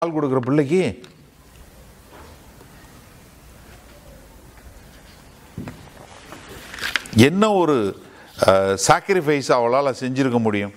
பால் கொடுக்குற பிள்ளைக்கு என்ன ஒரு சாக்ரிஃபைஸ் அவளால் செஞ்சிருக்க முடியும்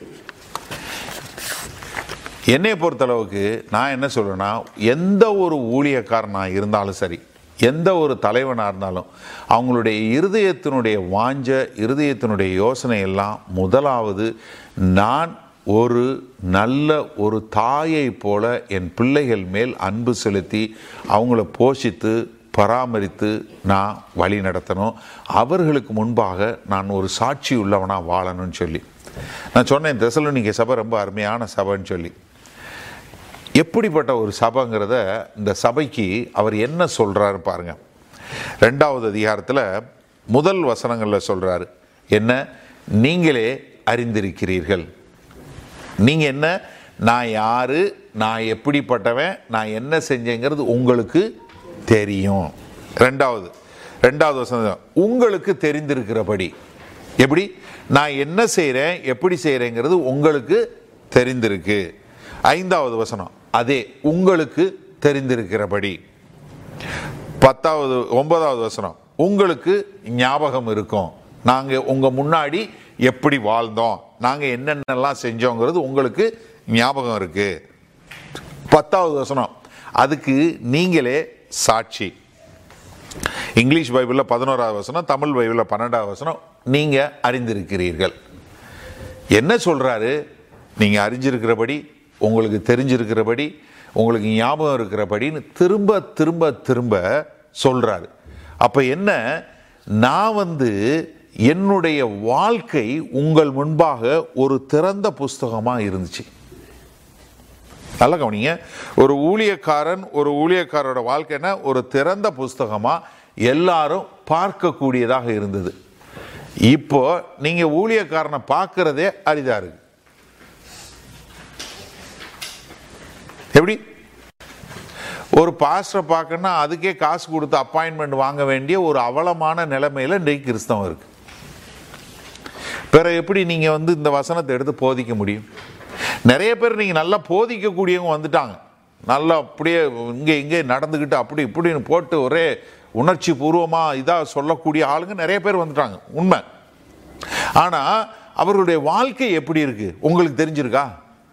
என்னை பொறுத்தளவுக்கு நான் என்ன சொல்றேன்னா எந்த ஒரு ஊழியக்காரனாக இருந்தாலும் சரி எந்த ஒரு தலைவனாக இருந்தாலும் அவங்களுடைய இருதயத்தினுடைய வாஞ்ச இருதயத்தினுடைய யோசனை எல்லாம் முதலாவது நான் ஒரு நல்ல ஒரு தாயை போல என் பிள்ளைகள் மேல் அன்பு செலுத்தி அவங்கள போஷித்து பராமரித்து நான் வழி நடத்தணும் அவர்களுக்கு முன்பாக நான் ஒரு சாட்சி உள்ளவனாக வாழணும்னு சொல்லி நான் சொன்னேன் தெசலோனிக்க சபை ரொம்ப அருமையான சபைன்னு சொல்லி எப்படிப்பட்ட ஒரு சபைங்கிறத இந்த சபைக்கு அவர் என்ன சொல்றாரு பாருங்க ரெண்டாவது அதிகாரத்தில் முதல் வசனங்களில் சொல்றாரு என்ன நீங்களே அறிந்திருக்கிறீர்கள் நீங்க என்ன நான் யாரு நான் எப்படிப்பட்டவன் நான் என்ன செஞ்சேங்கிறது உங்களுக்கு தெரியும் ரெண்டாவது ரெண்டாவது வசனம் உங்களுக்கு தெரிந்திருக்கிறபடி எப்படி நான் என்ன செய்கிறேன் எப்படி செய்கிறேங்கிறது உங்களுக்கு தெரிந்திருக்கு ஐந்தாவது வசனம் அதே உங்களுக்கு தெரிந்திருக்கிறபடி பத்தாவது ஒன்பதாவது வசனம் உங்களுக்கு ஞாபகம் இருக்கும் நாங்கள் உங்கள் முன்னாடி எப்படி வாழ்ந்தோம் நாங்கள் என்னென்னலாம் செஞ்சோங்கிறது உங்களுக்கு ஞாபகம் இருக்கு பத்தாவது வசனம் அதுக்கு நீங்களே சாட்சி இங்கிலீஷ் பைபிளில் பதினோராவது வசனம் தமிழ் பைபிளில் பன்னெண்டாவது வசனம் நீங்கள் அறிந்திருக்கிறீர்கள் என்ன சொல்றாரு நீங்க அறிஞ்சிருக்கிறபடி உங்களுக்கு தெரிஞ்சிருக்கிறபடி உங்களுக்கு ஞாபகம் இருக்கிறபடின்னு திரும்ப திரும்ப திரும்ப சொல்றாரு அப்ப என்ன நான் வந்து என்னுடைய வாழ்க்கை உங்கள் முன்பாக ஒரு திறந்த புஸ்தகமா இருந்துச்சு நல்லா கவனிங்க ஒரு ஊழியக்காரன் ஒரு ஊழியக்காரோட வாழ்க்கைன்னா ஒரு திறந்த புஸ்தகமா எல்லாரும் பார்க்கக்கூடியதாக இருந்தது இப்போ நீங்க ஊழியக்காரனை பார்க்கறதே அரிதா இருக்கு எப்படி ஒரு பாஸ்டரை பார்க்கணும்னா அதுக்கே காசு கொடுத்து அப்பாயின்மெண்ட் வாங்க வேண்டிய ஒரு அவலமான நிலைமையில இன்றைக்கு கிறிஸ்தவம் இருக்கு பிற எப்படி நீங்க வந்து இந்த வசனத்தை எடுத்து போதிக்க முடியும் நிறைய பேர் நீங்க நல்லா போதிக்கக்கூடியவங்க வந்துட்டாங்க நல்லா அப்படியே இங்கே இங்கே நடந்துக்கிட்டு அப்படி இப்படின்னு போட்டு ஒரே உணர்ச்சி பூர்வமாக இதாக சொல்லக்கூடிய ஆளுங்க நிறைய பேர் வந்துட்டாங்க உண்மை ஆனால் அவருடைய வாழ்க்கை எப்படி இருக்கு உங்களுக்கு தெரிஞ்சிருக்கா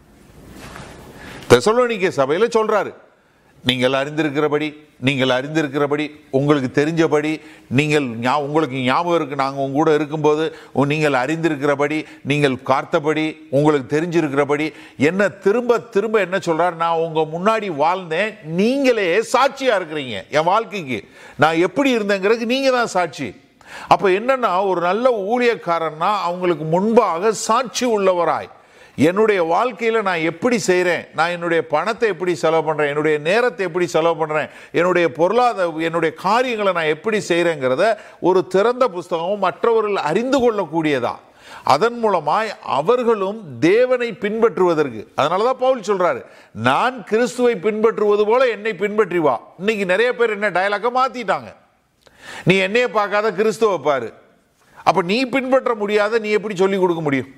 தெசலோனிக்க சபையில் சொல்றாரு நீங்கள் அறிந்திருக்கிறபடி நீங்கள் அறிந்திருக்கிறபடி உங்களுக்கு தெரிஞ்சபடி நீங்கள் ஞா- உங்களுக்கு ஞாபகம் இருக்கு நாங்கள் உங்க கூட இருக்கும்போது உ- நீங்கள் அறிந்திருக்கிறபடி நீங்கள் பார்த்தபடி உங்களுக்கு தெரிஞ்சிருக்கிறபடி என்ன திரும்ப திரும்ப என்ன சொல்றாரு நான் உங்க முன்னாடி வாழ்ந்தேன் நீங்களே சாட்சியா இருக்கிறீங்க என் வாழ்க்கைக்கு நான் எப்படி இருந்தேங்கிறதுக்கு நீங்க தான் சாட்சி அப்ப என்னன்னா ஒரு நல்ல ஊழியக்காரன்னா அவங்களுக்கு முன்பாக சாட்சி உள்ளவராய் என்னுடைய வாழ்க்கையில நான் எப்படி செய்றேன் நான் என்னுடைய பணத்தை எப்படி செலவு பண்றேன் என்னுடைய நேரத்தை எப்படி செலவு பண்றேன் என்னுடைய பொருளாதார என்னுடைய காரியங்களை நான் எப்படி செய்றேங்கிறத ஒரு திறந்த புஸ்தகம் மற்றவர்கள் அறிந்து கொள்ளக்கூடியதா அதன் மூலமாய் அவர்களும் தேவனை பின்பற்றுவதற்கு அதனாலதான் பவுல் சொல்றாரு நான் கிறிஸ்துவை பின்பற்றுவது போல என்னை பின்பற்றி வா இன்னைக்கு நிறைய பேர் என்ன டயலாக மாத்திட்டாங்க நீ என்னைய பார்க்காத கிறிஸ்துவ பாரு அப்ப நீ பின்பற்ற முடியாத நீ எப்படி சொல்லி கொடுக்க முடியும்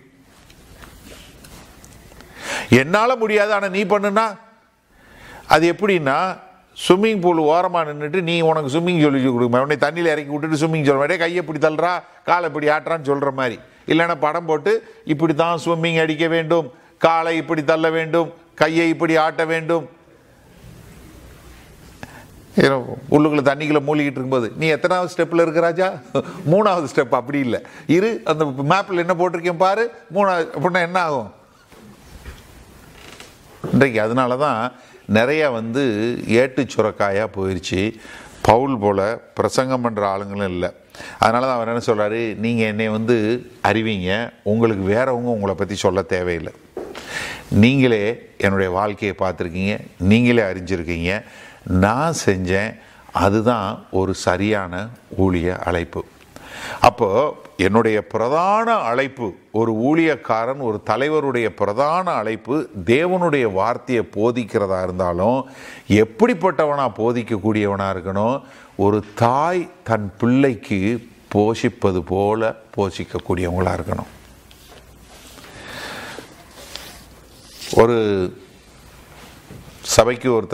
என்னால முடியாது ஆனா நீ பண்ணுனா அது எப்படின்னா ஸ்விம்மிங் பூல் ஓரமாக நின்றுட்டு நீ உனக்கு ஸ்விம்மிங் சொல்லி கொடுக்க உன்னை தண்ணியில் இறக்கி விட்டுட்டு ஸ்விம்மிங் சொல்ல மாட்டே கையை இப்படி தள்ளுறா காலை இப்படி ஆட்டுறான்னு சொல்கிற மாதிரி இல்லைன்னா படம் போட்டு இப்படி தான் ஸ்விம்மிங் அடிக்க வேண்டும் காலை இப்படி தள்ள வேண்டும் கையை இப்படி ஆட்ட வேண்டும் ஏன்னா, உள்ளுக்குள்ள தண்ணிக்குள்ள மூழ்கிட்டு இருக்கும்போது நீ எத்தனாவது ஸ்டெப்பில் இருக்க ராஜா மூணாவது ஸ்டெப் அப்படி இல்லை இரு அந்த மேப்பில் என்ன போட்டிருக்கேன் பாரு மூணாவது அப்படின்னா என்ன ஆகும் இன்றைக்கு அதனால தான் நிறைய வந்து ஏட்டு சுரக்காயாக போயிடுச்சு பவுல் போல பிரசங்கம் பண்ணுற ஆளுங்களும் இல்லை அதனால தான் அவர் என்ன சொல்றாரு நீங்கள் என்னை வந்து அறிவீங்க உங்களுக்கு வேறவங்க உங்களை பற்றி சொல்ல தேவையில்லை நீங்களே என்னுடைய வாழ்க்கையை பார்த்துருக்கீங்க நீங்களே அறிஞ்சிருக்கீங்க நான் செஞ்சேன் அதுதான் ஒரு சரியான ஊழிய அழைப்பு அப்போ என்னுடைய பிரதான அழைப்பு ஒரு ஊழியக்காரன் ஒரு தலைவருடைய பிரதான அழைப்பு தேவனுடைய வார்த்தையை போதிக்கிறதா இருந்தாலும் எப்படிப்பட்டவனா போதிக்கக்கூடியவனா இருக்கணும் ஒரு தாய் தன் பிள்ளைக்கு போஷிப்பது போல போஷிக்கக்கூடியவங்களா இருக்கணும் ஒரு சபைக்கு ஒருத்தர்